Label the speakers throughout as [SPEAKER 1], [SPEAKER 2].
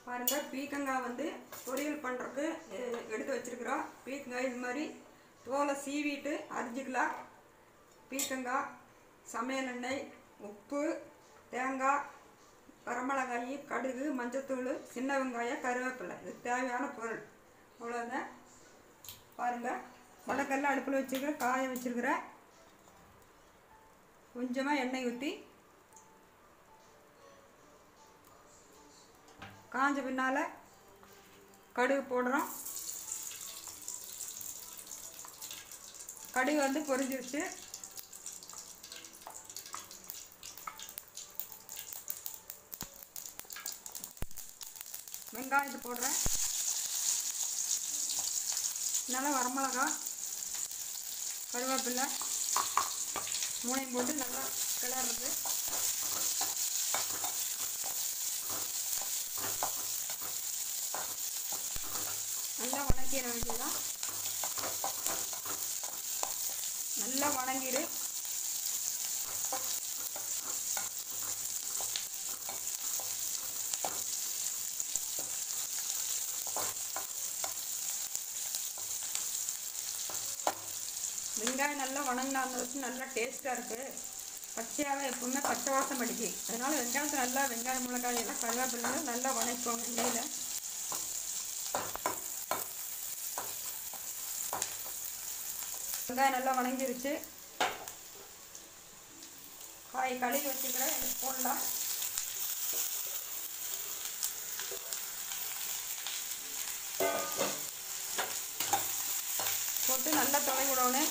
[SPEAKER 1] பாருங்கள் பீக்கங்காய் வந்து பொரியல் பண்ணுறதுக்கு எ- எடுத்து வச்சுருக்குறோம் பீக்கங்காய் இது மாதிரி தோலை சீவிட்டு அரிஞ்சிக்கலாம் பீக்கங்காய் சமையல் எண்ணெய் உப்பு தேங்காய் வரமிளகாய் கடுகு மஞ்சத்தூள் சின்ன வெங்காயம் கருவேப்பிலை இது தேவையான பொருள் அவ்வளோதான் பாருங்கள் வடக்கல்ல அடுப்பில் வச்சுருக்கிறேன் காய வச்சுருக்கிறேன் கொஞ்சமாக எண்ணெய் ஊற்றி காஞ்ச பின்னால் கடுகு போடுறோம் கடுகு வந்து பொரிஞ்சிருச்சு வெங்காயத்தை போடுறேன் நல்லா வரமிளகா கருவேப்பிலை மூணையும் போட்டு நல்லா கிளறது நல்லா வணக்கிற வேண்டியதான் நல்லா வணங்கிடு வெங்காயம் நல்லா வணங்கினா அந்த வச்சு நல்லா டேஸ்ட்டாக இருக்குது பச்சையாகவே எப்பவுமே பச்சை வாசம் அடிக்கு அதனால் வெங்காயத்தை நல்லா வெங்காயம் மிளகாய் எல்லாம் கருவேப்பிலை நல்லா வணக்குவோம் எண்ணெயில் வெங்காயம் நல்லா வணங்கிருச்சு காய் கழுவி வச்சுக்கிறேன் இது போடலாம் போட்டு நல்லா தொலை விடணும்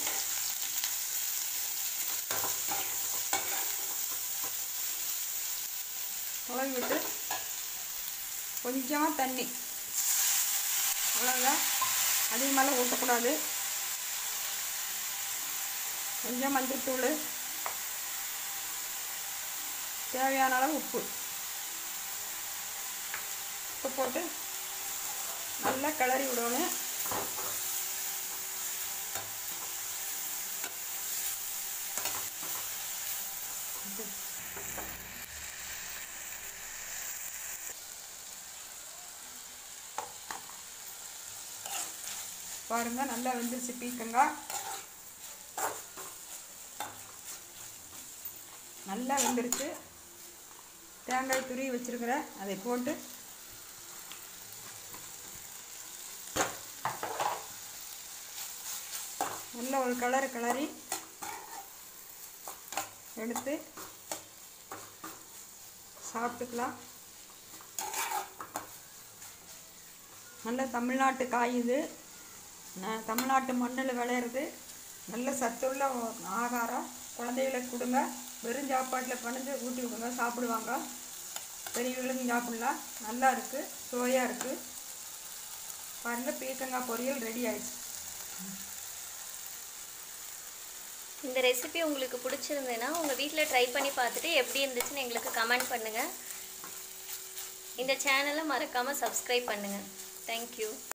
[SPEAKER 1] தொலை விட்டு கொஞ்சமாக தண்ணி அவ்வளோதான் அதிகமாகலாம் ஊற்றக்கூடாது கொஞ்சம் மஞ்சள்தூள் தேவையான அளவு உப்பு உப்பு போட்டு நல்லா கிளறி விடணும் பாருங்க நல்லா வெந்துருச்சு பீக்கங்காய் நல்லா வெந்துருச்சு தேங்காய் துருவி வச்சிருக்கிறேன் அதை போட்டு நல்ல ஒரு கலர் கிளறி எடுத்து சாப்பிட்டுக்கலாம் நல்ல தமிழ்நாட்டு காய் இது ந- தமிழ்நாட்டு மண்ணில் விளையிறது நல்ல சத்துள்ள ஒ- ஆகாரம் குழந்தைகளுக்கு கொடுங்க வெறும் சாப்பாட்டில் பணிஞ்சு ஊட்டி விடுங்க சாப்பிடுவாங்க பெரியவங்களுக்கும் சாப்பிடலாம் நல்லா இருக்குது சுவையாக இருக்குது பாருங்கள் பீக்கங்காய் பொரியல் ரெடி ஆயிடுச்சு
[SPEAKER 2] இந்த ரெசிபி உங்களுக்கு பிடிச்சிருந்ததுன்னா உங்கள் வீட்டில் ட்ரை பண்ணி பார்த்துட்டு எப்படி இருந்துச்சுன்னு எங்களுக்கு கமெண்ட் பண்ணுங்கள் இந்த சேனலை மறக்காமல் சப்ஸ்கிரைப் பண்ணுங்கள் தேங்க்யூ